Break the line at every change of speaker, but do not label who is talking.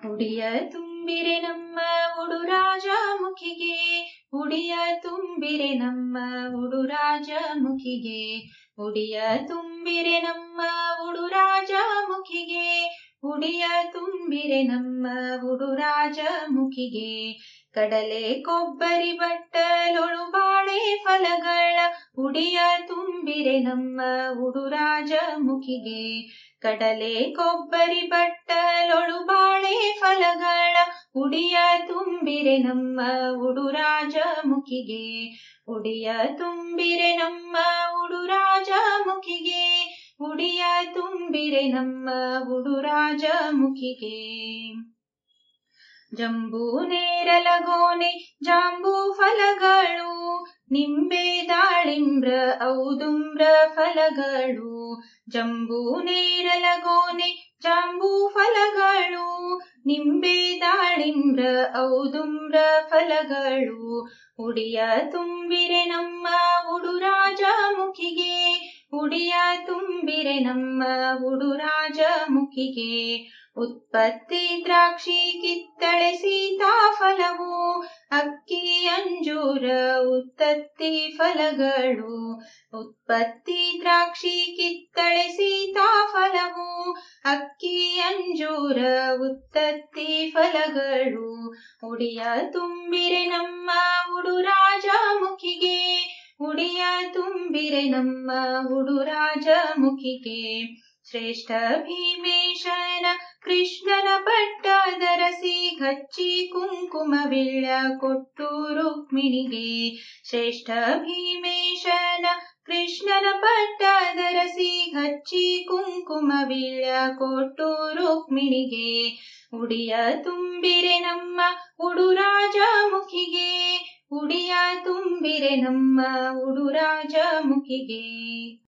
ಉಡಿಯ ತುಂಬಿರೆ ನಮ್ಮ ಉಡುರಾಜ ಮುಖಿಗೆ ಉಡಿಯ ತುಂಬಿರೆ ನಮ್ಮ ಉಡುರಾಜ ಮುಖಿಗೆ ಉಡಿಯ ತುಂಬಿರೆ ನಮ್ಮ ಉಡುರಾಜ ಮುಖಿಗೆ ಉಡಿಯ ತುಂಬಿರೆ ನಮ್ಮ ಉಡುರಾಜ ಮುಖಿಗೆ ಕಡಲೆ ಕೊಬ್ಬರಿ ಬಟ್ಟಲೊಳು ಬಾಳೆ ಫಲಗಳ ಉಡಿಯ ತುಂಬಿರೆ ನಮ್ಮ ಉಡುರಾಜ ಮುಖಿಗೆ ಕಡಲೆ ಕೊಬ್ಬರಿ ಬಟ್ಟಲೊಳು ಬಾಳೆ ಫಲಗಳ ಉಡಿಯ ತುಂಬಿರೆ ನಮ್ಮ ಉಡುರಾಜ ಮುಖಿಗೆ ಉಡಿಯ ತುಂಬಿರೆ ನಮ್ಮ ಉಡುರಾಜ ಮುಖಿಗೆ ಉಡಿಯ ತುಂಬಿರೆ ನಮ್ಮ ಉಡುರಾಜ ಮುಖಿಗೆ ಜಂಬೂ ನೇರಲಗೋನೆ ಜಾಂಬೂ ಫಲಗಳು ನಿಂಬೆ ದಾಳಿಂಬ್ರ ಔದುಂಬ್ರ ಫಲಗಳು ಜಂಬೂ ನೇರಲಗೋನೆ ಜಾಂಬೂ ಫಲಗಳು ನಿಂಬೆ ದಾಳಿಂಬ್ರ ಔದುಂಬ್ರ ಫಲಗಳು ಉಡಿಯ ತುಂಬಿರೆ ನಮ್ಮ ಉಡುರಾಜ ಮುಖಿಗೆ ಉಡಿಯ ತುಂಬಿರೆ ನಮ್ಮ ಉಡುರಾಜ ಮುಖಿಗೆ ಉತ್ಪತ್ತಿ ದ್ರಾಕ್ಷಿ ಕಿತ್ತಳೆ ಸೀತಾಫಲವು ಅಕ್ಕಿ ಅಂಜೂರ ಉತ್ತತ್ತಿ ಫಲಗಳು ಉತ್ಪತ್ತಿ ದ್ರಾಕ್ಷಿ ಕಿತ್ತಳೆ ಸೀತಾಫಲವು ಅಕ್ಕಿ ಅಂಜೂರ ಉತ್ತತ್ತಿ ಫಲಗಳು ಉಡಿಯ ತುಂಬಿರೆ ನಮ್ಮ ಉಡುರಾಜ ಮುಖಿಗೆ ಉಡಿಯ ತುಂಬಿರೆ ನಮ್ಮ ಉಡುರಾಜ ಮುಖಿಗೆ ಶ್ರೇಷ್ಠ ಭೀಮೇಶನ ಕೃಷ್ಣನ ಪಟ್ಟದರಸಿ ಗಚ್ಚಿ ಕುಂಕುಮವಿಳ್ಳ ಕೊಟ್ಟು ರುಕ್ಮಿಣಿಗೆ ಶ್ರೇಷ್ಠ ಭೀಮೇಶನ ಕೃಷ್ಣನ ಪಟ್ಟದರಸಿ ಗಚ್ಚಿ ಕುಂಕುಮವಿಳ್ಳ ಕೊಟ್ಟು ರುಕ್ಮಿಣಿಗೆ ಉಡಿಯ ತುಂಬಿರೆ ನಮ್ಮ ಉಡುರಾಜ ಮುಖಿಗೆ ಉಡಿಯ ತುಂಬಿರೆ ನಮ್ಮ ಉಡುರಾಜ ಮುಖಿಗೆ